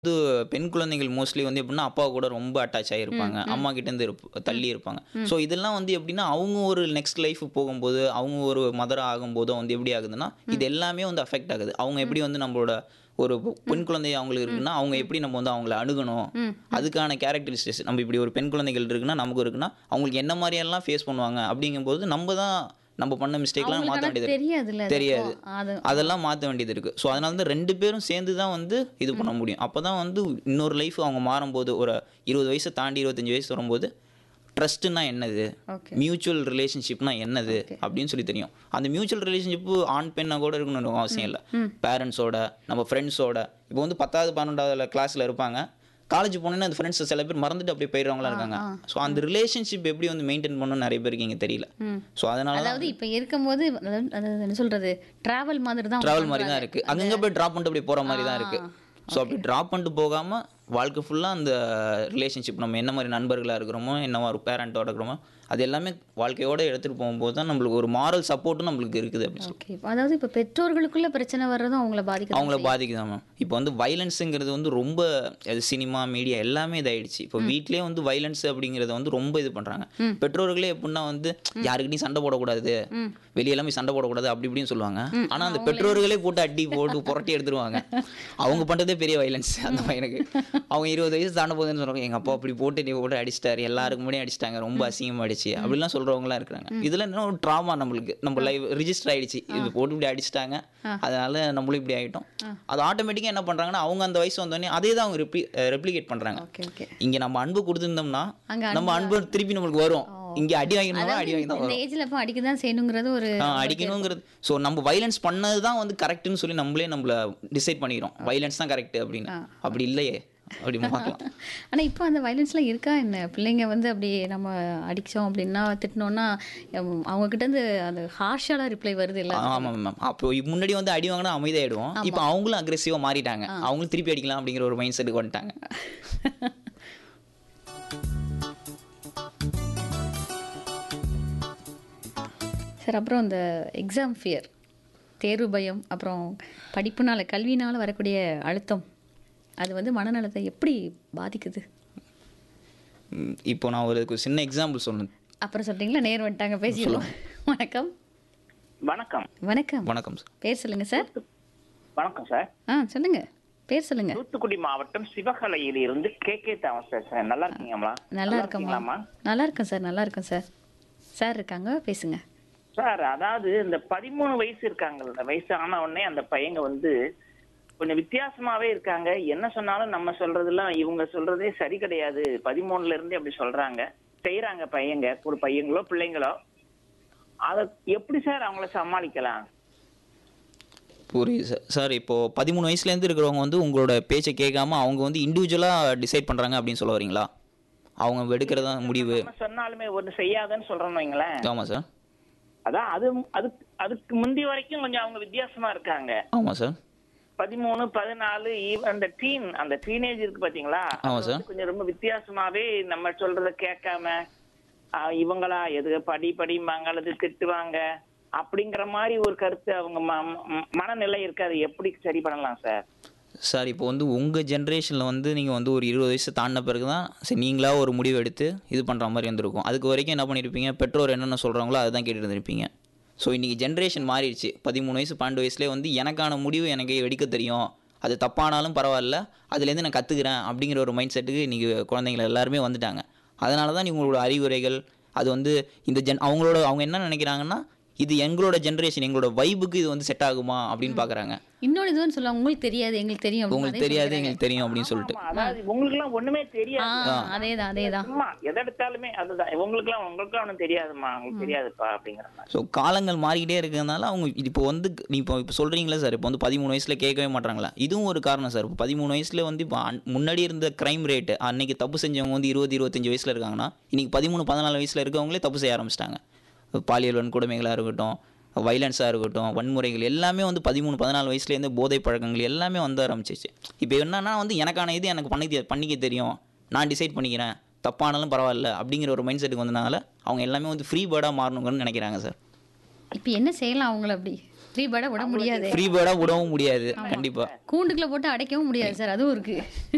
வந்து பெண் குழந்தைகள் மோஸ்ட்லி வந்து எப்படின்னா அப்பா கூட ரொம்ப அட்டாச் ஆகிருப்பாங்க அம்மா கிட்டேருந்து இருப்ப தள்ளி இருப்பாங்க ஸோ இதெல்லாம் வந்து எப்படின்னா அவங்க ஒரு நெக்ஸ்ட் லைஃப் போகும்போது அவங்க ஒரு மதர் ஆகும்போதோ வந்து எப்படி ஆகுதுன்னா இது எல்லாமே வந்து அஃபெக்ட் ஆகுது அவங்க எப்படி வந்து நம்மளோட ஒரு பெண் குழந்தை அவங்களுக்கு இருக்குன்னா அவங்க எப்படி நம்ம வந்து அவங்கள அணுகணும் அதுக்கான கேரக்டரிஸ்டிக்ஸ் நம்ம இப்படி ஒரு பெண் குழந்தைகள் இருக்குன்னா நமக்கு இருக்குன்னா அவங்களுக்கு என்ன மாதிரியெல்லாம் ஃபேஸ் பண்ணுவாங்க அப்படிங்கும்போது நம்ம தான் நம்ம பண்ண மிஸ்டேக்லாம் மாற்ற அவங்களுக்கு வேண்டியது தெரியாதுல்ல அது தெரியாது. அப்போ. அது அதெல்லாம் மாற்ற வேண்டியது இருக்குது ஸோ அதனால தான் ரெண்டு பேரும் சேர்ந்து தான் வந்து இது பண்ண முடியும் அப்போ தான் வந்து இன்னொரு லைஃப் அவங்க மாறும்போது ஒரு இருபது வயசை தாண்டி இருபத்தஞ்சி வயசு வரும்போது ட்ரஸ்ட்டுனா என்னது ஓகே மியூச்சுவல் ரிலேஷன்ஷிப்னா என்னது அப்படின்னு சொல்லி தெரியும் அந்த மியூச்சுவல் ரிலேஷன்ஷிப்பு ஆண் பெண்ணாக கூட இருக்கணும்னு அவசியம் இல்லை பேரண்ட்ஸோட நம்ம ஃப்ரெண்ட்ஸோட இப்போ வந்து பத்தாவது பன்னெண்டாவது கிளாஸில் இருப்பாங்க காலேஜ் போனோன்னா அந்த ஃப்ரெண்ட்ஸ் சில பேர் மறந்துட்டு அப்படியே போயிடுறவங்களா இருக்காங்க ஸோ அந்த ரிலேஷன்ஷிப் எப்படி வந்து மெயின்டைன் பண்ணணும் நிறைய பேருக்கு இங்கே தெரியல ஸோ அதனால தான் அதாவது இப்ப இருக்கும்போது அதாவது அதாவது என்ன சொல்றது டிராவல் மாதிரி தான் ட்ராவல் மாதிரி தான் இருக்குது அங்கங்கே போய் ட்ராப் பண்ணிட்டு அப்படி போகிற மாதிரி தான் இருக்குது ஸோ அப்படி ட்ராப் பண்ணிட்டு போகாமல் வாழ்க்கை ஃபுல்லாக அந்த ரிலேஷன்ஷிப் நம்ம என்ன மாதிரி நண்பர்களாக இருக்கிறோமோ என்ன ஒரு பேரண்ட்டோட இருக்கிறோமோ அது எல்லாமே வாழ்க்கையோட எடுத்துகிட்டு போகும்போது தான் நம்மளுக்கு ஒரு மாரல் சப்போர்ட்டும் நம்மளுக்கு இருக்குது அப்படின்னு சொல்லி ஓகே அதாவது இப்ப பெற்றோர்களுக்குள்ள பிரச்சனை வர்றதும் அவங்கள பாதிக்க அவங்கள பாதிக்குதான் மேம் இப்போ வந்து வைலன்ஸுங்கிறது வந்து ரொம்ப அது சினிமா மீடியா எல்லாமே இதாயிடுச்சு இப்போ வீட்லயே வந்து வைலன்ஸ் அப்படிங்கிறத வந்து ரொம்ப இது பண்ணுறாங்க பெற்றோர்களே எப்படின்னா வந்து யாருக்கிட்டையும் சண்டை போடக்கூடாது வெளியெல்லாம் போய் சண்டை போடக்கூடாது அப்படி இப்படின்னு சொல்லுவாங்க ஆனால் அந்த பெற்றோர்களே போட்டு அடி போட்டு புரட்டி எடுத்துருவாங்க அவங்க பண்ணுறதே பெரிய வைலன்ஸ் அந்த பையனுக்கு அவங்க இருபது வயசு தாண்ட போகுதுன்னு சொல்கிறாங்க எங்கள் அப்பா அப்படி போட்டு நீ போட்டு அடிச்சிட்டாரு எல்லாருக்கும் முன்னாடி அடிச்சிட்டாங்க ரொம்ப அசிங்கமாயிடுச்சு அப்படிலாம் சொல்கிறவங்களாம் இருக்கிறாங்க இதில் என்ன ஒரு ட்ராமா நம்மளுக்கு நம்ம லைவ் ரிஜிஸ்டர் ஆயிடுச்சு இது போட்டு இப்படி அடிச்சிட்டாங்க அதனால நம்மளும் இப்படி ஆகிட்டோம் அது ஆட்டோமேட்டிக்காக என்ன பண்ணுறாங்கன்னா அவங்க அந்த வயசு வந்தோடனே அதே தான் அவங்க ரெப்ளி ரெப்ளிகேட் பண்ணுறாங்க ஓகே ஓகே இங்கே நம்ம அன்பு கொடுத்துருந்தோம்னா அங்க நம்ம அன்பு திருப்பி நம்மளுக்கு வரும் இங்கே அடி வாங்கினா அடி வாங்கி தான் இந்த வரும் ஏஜ்ல அப்ப அடிக்க தான் செய்யணுங்கிறது ஒரு ஆ, அடிக்கணுங்கிறது ஸோ நம்ம வைலன்ஸ் பண்ணது தான் வந்து கரெக்ட்னு சொல்லி நம்மளே நம்மள டிசைட் பண்ணிக்கிறோம் வைலன்ஸ் தான் கரெக்ட் அப்படின்னு அப்படி இல்லையே அப்படி பார்க்கலாம் ஆனா இப்போ அந்த வயலன்ஸ்லாம் இருக்கா என்ன பிள்ளைங்க வந்து அப்படி நம்ம அடிச்சோம் அப்படின்னா திட்டினோம்னா உம், அவங்க கிட்ட இருந்து அந்த ஹார்ஷால ரிப்ளை வருது இல்ல ஆமாம் மேம் அப்போ முன்னாடி வந்து அடி வாங்கினா அமைதியாயிடுவோம் இப்போ அவங்களும் அக்ரெசிவாக மாறிட்டாங்க அவங்களும் திருப்பி அடிக்கலாம் அப்படிங்கிற ஒரு மைண்ட் செட்டுக்கு வந்துட்டாங்க சார் அப்புறம் இந்த எக்ஸாம் ஃபியர் தேர்வு பயம் அப்புறம் படிப்புனால கல்வினால வரக்கூடிய அழுத்தம் அது வந்து மனநலத்தை எப்படி பாதிக்குது ம், இப்போ நான் ஒரு ஒரு சின்ன எக்ஸாம்பிள் சொல்லணும் அப்புறம் சொல்றீங்களா நேர் வந்துட்டாங்க பேசிடலாம் வணக்கம் வணக்கம் வணக்கம் வணக்கம் சார் பேர் சொல்லுங்க சார் வணக்கம் சார் ஆ சொல்லுங்க பேர் சொல்லுங்க தூத்துக்குடி மாவட்டம் சிவகலையில் இருந்து கே கே தாமஸ் பேசுறேன் நல்லா இருக்கீங்களா நல்லா இருக்கோம்மா இருக்கீங்களாம்மா நல்லா இருக்கேன் சார் நல்லா இருக்கேன் சார் சார் இருக்காங்க பேசுங்க சார் அதாவது இந்த பதிமூணு வயசு இருக்காங்க இந்த வயசு ஆன உடனே அந்த பையங்க வந்து கொஞ்சம் வித்தியாசமாவே இருக்காங்க என்ன சொன்னாலும் நம்ம சொல்றதெல்லாம் இவங்க சொல்றதே சரி கிடையாது பதிமூணுல இருந்து அப்படி சொல்றாங்க செய்யறாங்க பையங்க ஒரு பையங்களோ பிள்ளைங்களோ அத எப்படி சார் அவங்கள சமாளிக்கலாம் புரியுது சார் சார் இப்போது பதிமூணு வயசுலேருந்து இருக்கிறவங்க வந்து உங்களோட பேச்சை கேட்காம அவங்க வந்து இண்டிவிஜுவலாக டிசைட் பண்ணுறாங்க அப்படின்னு சொல்ல வரீங்களா அவங்க எடுக்கிறதா முடிவு நம்ம சொன்னாலுமே ஒண்ணு செய்யாதன்னு சொல்றோம்னு வைங்களேன் ஆமாம் சார் அதான் அது அதுக்கு அதுக்கு முந்தி வரைக்கும் கொஞ்சம் அவங்க வித்தியாசமா இருக்காங்க ஆமாம் சார் பதிமூணு பதினாலு ஈவ- அந்த டீன் அந்த டீனேஜ் இருக்கு பாத்தீங்களா ஆமா அது சார். வந்து கொஞ்சம் ரொம்ப வித்தியாசமாவே நம்ம சொல்றத கேட்காம ஆ, இவங்களா எது படி படிம்பாங்க அல்லது திட்டுவாங்க அப்படிங்கிற மாதிரி ஒரு கருத்து அவங்க ம- ம- மனநிலை இருக்கு அதை எப்படி சரி பண்ணலாம் சார் சார் இப்போ வந்து உங்கள் ஜென்ரேஷனில் வந்து நீங்கள் வந்து ஒரு இருபது வயசு தாண்டின பிறகு தான் சரி நீங்களா ஒரு முடிவு எடுத்து இது பண்ணுற மாதிரி வந்திருக்கும் அதுக்கு வரைக்கும் என்ன பண்ணியிருப்பீங்க பெற்றோர் என்னென்ன சொல்கிறாங்களோ அதை தான் கேட்டுட்டு இருந்திருப்பீங்க ஸோ இன்றைக்கி ஜென்ரேஷன் மாறிடுச்சு பதிமூணு வயசு பன்னெண்டு வயசுலேயே வந்து எனக்கான முடிவு எனக்கு வெடிக்க தெரியும் அது தப்பானாலும் பரவாயில்ல அதுலேருந்து நான் கற்றுக்கிறேன் அப்படிங்கிற ஒரு மைண்ட் செட்டுக்கு இன்றைக்கி குழந்தைங்க எல்லாருமே வந்துட்டாங்க அதனால தான் உங்களோட அறிவுரைகள் அது வந்து இந்த ஜென் அவங்களோட அவங்க என்ன நினைக்கிறாங்கன்னா இது எங்களோட ஜென்ரேஷன் எங்களோட வைபுக்கு இது வந்து செட் ஆகுமா அப்படின்னு பார்க்குறாங்க இன்னொன்று இதுன்னு சொல்லுவாங்க உங்களுக்கு தெரியாது எங்களுக்கு தெரியும் அப்படின்னு உங்களுக்கு அதே தெரியாது சொல்லிக்கிறாங்க. எங்களுக்கு தெரியும் அப்படின்னு சொல்லிட்டு ஆமா, அதாவது உங்களுக்கு எல்லாம் ஒண்ணுமே ஆ தெரியாது அதேதான் அதேதான் சும்மா எதை எடுத்தாலுமே அதுதான் உங்களுக்கு எல்லாம் உங்களுக்கு எல்லாம் ஒண்ணும் தெரியாதுமா உங்களுக்கு தெரியாதுப்பா அப்படிங்கிற மாதிரி ஸோ காலங்கள் மாறிக்கிட்டே இருக்கிறதுனால அவங்க இப்போ வந்து நீ இப்போ இப்போ சொல்கிறீங்களே சார் இப்போ வந்து பதிமூணு வயசில் கேட்கவே மாட்டாங்களா இதுவும் ஒரு காரணம் சார் இப்போ பதிமூணு வயசில் வந்து இப்போ அன்- முன்னாடி இருந்த க்ரைம் ரேட்டு அன்னைக்கு தப்பு செஞ்சவங்க வந்து இருபது இருபத்தஞ்சு வயசில் இருக்காங்கன்னா இன்னைக்கு பதிமூணு பதினாலு வயசில் இருக்கவங்களே தப்பு செய்ய ஆரம்பிச்சிட்டாங்க பாலியல் வன்கொடுமைகளாக இருக்கட்டும் வைலன்ஸாக இருக்கட்டும் வன்முறைகள் எல்லாமே வந்து பதிமூணு பதினாலு வயசுலேருந்து போதை பழக்கங்கள் எல்லாமே வந்து ஆரம்பிச்சிச்சு இப்போ என்னன்னா வந்து எனக்கான இது எனக்கு பண்ணிக்க பண்ணிக்க தெரியும் நான் டிசைட் பண்ணிக்கிறேன் தப்பானாலும் பரவாயில்ல அப்படிங்கிற ஒரு மைண்ட் செட்டுக்கு வந்தனால அவங்க எல்லாமே வந்து ஃப்ரீ பேர்டாக மாறணுங்கன்னு நினைக்கிறாங்க சார் இப்போ என்ன செய்யலாம் அவங்கள அப்படி ஃப்ரீ பேர்டாக விட முடியாது ஃப்ரீ பேர்டாக விடவும் முடியாது கண்டிப்பாக கூண்டுக்குள்ள போட்டு அடைக்கவும் முடியாது சார் அதுவும் இருக்கு